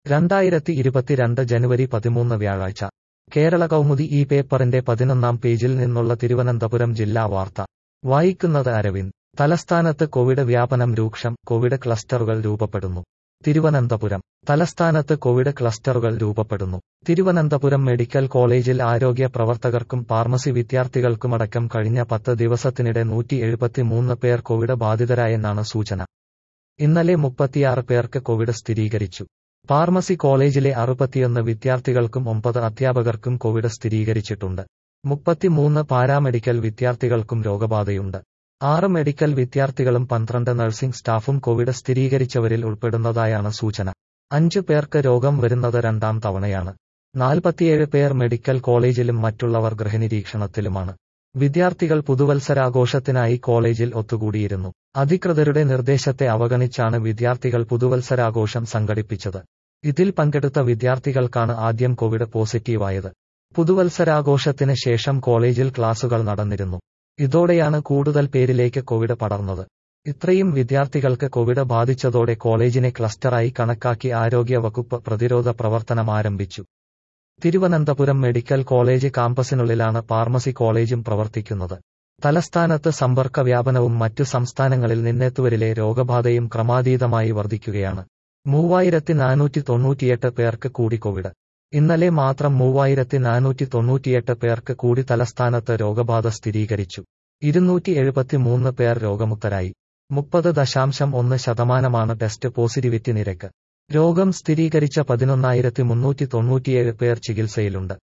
രണ്ടായിരത്തി ഇരുപത്തിരണ്ട് ജനുവരി പതിമൂന്ന് വ്യാഴാഴ്ച കേരള കൗമുദി ഈ പേപ്പറിന്റെ പതിനൊന്നാം പേജിൽ നിന്നുള്ള തിരുവനന്തപുരം ജില്ലാ വാർത്ത വായിക്കുന്നത് അരവിന്ദ് തലസ്ഥാനത്ത് കോവിഡ് വ്യാപനം രൂക്ഷം കോവിഡ് ക്ലസ്റ്ററുകൾ രൂപപ്പെടുന്നു തിരുവനന്തപുരം തലസ്ഥാനത്ത് കോവിഡ് ക്ലസ്റ്ററുകൾ രൂപപ്പെടുന്നു തിരുവനന്തപുരം മെഡിക്കൽ കോളേജിൽ ആരോഗ്യ പ്രവർത്തകർക്കും ഫാർമസി വിദ്യാർത്ഥികൾക്കുമടക്കം കഴിഞ്ഞ പത്ത് ദിവസത്തിനിടെ നൂറ്റി എഴുപത്തിമൂന്ന് പേർ കോവിഡ് ബാധിതരായെന്നാണ് സൂചന ഇന്നലെ മുപ്പത്തിയാറ് പേർക്ക് കോവിഡ് സ്ഥിരീകരിച്ചു ഫാർമസി കോളേജിലെ അറുപത്തിയൊന്ന് വിദ്യാർത്ഥികൾക്കും ഒമ്പത് അധ്യാപകർക്കും കോവിഡ് സ്ഥിരീകരിച്ചിട്ടുണ്ട് മുപ്പത്തിമൂന്ന് പാരാമെഡിക്കൽ വിദ്യാർത്ഥികൾക്കും രോഗബാധയുണ്ട് ആറ് മെഡിക്കൽ വിദ്യാർത്ഥികളും പന്ത്രണ്ട് നഴ്സിംഗ് സ്റ്റാഫും കോവിഡ് സ്ഥിരീകരിച്ചവരിൽ ഉൾപ്പെടുന്നതായാണ് സൂചന അഞ്ചു പേർക്ക് രോഗം വരുന്നത് രണ്ടാം തവണയാണ് നാൽപ്പത്തിയേഴ് പേർ മെഡിക്കൽ കോളേജിലും മറ്റുള്ളവർ ഗൃഹനിരീക്ഷണത്തിലുമാണ് വിദ്യാർത്ഥികൾ പുതുവത്സരാഘോഷത്തിനായി കോളേജിൽ ഒത്തുകൂടിയിരുന്നു അധികൃതരുടെ നിർദ്ദേശത്തെ അവഗണിച്ചാണ് വിദ്യാർത്ഥികൾ പുതുവത്സരാഘോഷം സംഘടിപ്പിച്ചത് ഇതിൽ പങ്കെടുത്ത വിദ്യാർത്ഥികൾക്കാണ് ആദ്യം കോവിഡ് പോസിറ്റീവായത് പുതുവത്സരാഘോഷത്തിന് ശേഷം കോളേജിൽ ക്ലാസുകൾ നടന്നിരുന്നു ഇതോടെയാണ് കൂടുതൽ പേരിലേക്ക് കോവിഡ് പടർന്നത് ഇത്രയും വിദ്യാർത്ഥികൾക്ക് കോവിഡ് ബാധിച്ചതോടെ കോളേജിനെ ക്ലസ്റ്ററായി കണക്കാക്കി ആരോഗ്യ വകുപ്പ് പ്രതിരോധ പ്രവർത്തനം ആരംഭിച്ചു തിരുവനന്തപുരം മെഡിക്കൽ കോളേജ് കാമ്പസിനുള്ളിലാണ് ഫാർമസി കോളേജും പ്രവർത്തിക്കുന്നത് തലസ്ഥാനത്ത് സമ്പർക്ക വ്യാപനവും മറ്റു സംസ്ഥാനങ്ങളിൽ നിന്നെത്തുവരിലെ രോഗബാധയും ക്രമാതീതമായി വർദ്ധിക്കുകയാണ് മൂവായിരത്തി നാനൂറ്റി തൊണ്ണൂറ്റിയെട്ട് പേർക്ക് കൂടി കോവിഡ് ഇന്നലെ മാത്രം മൂവായിരത്തി നാനൂറ്റി തൊണ്ണൂറ്റിയെട്ട് പേർക്ക് കൂടി തലസ്ഥാനത്ത് രോഗബാധ സ്ഥിരീകരിച്ചു ഇരുന്നൂറ്റി എഴുപത്തിമൂന്ന് പേർ രോഗമുക്തരായി മുപ്പത് ദശാംശം ഒന്ന് ശതമാനമാണ് ടെസ്റ്റ് പോസിറ്റിവിറ്റി നിരക്ക് രോഗം സ്ഥിരീകരിച്ച പതിനൊന്നായിരത്തി മുന്നൂറ്റി തൊണ്ണൂറ്റിയേഴ് പേർ ചികിത്സയിലുണ്ട്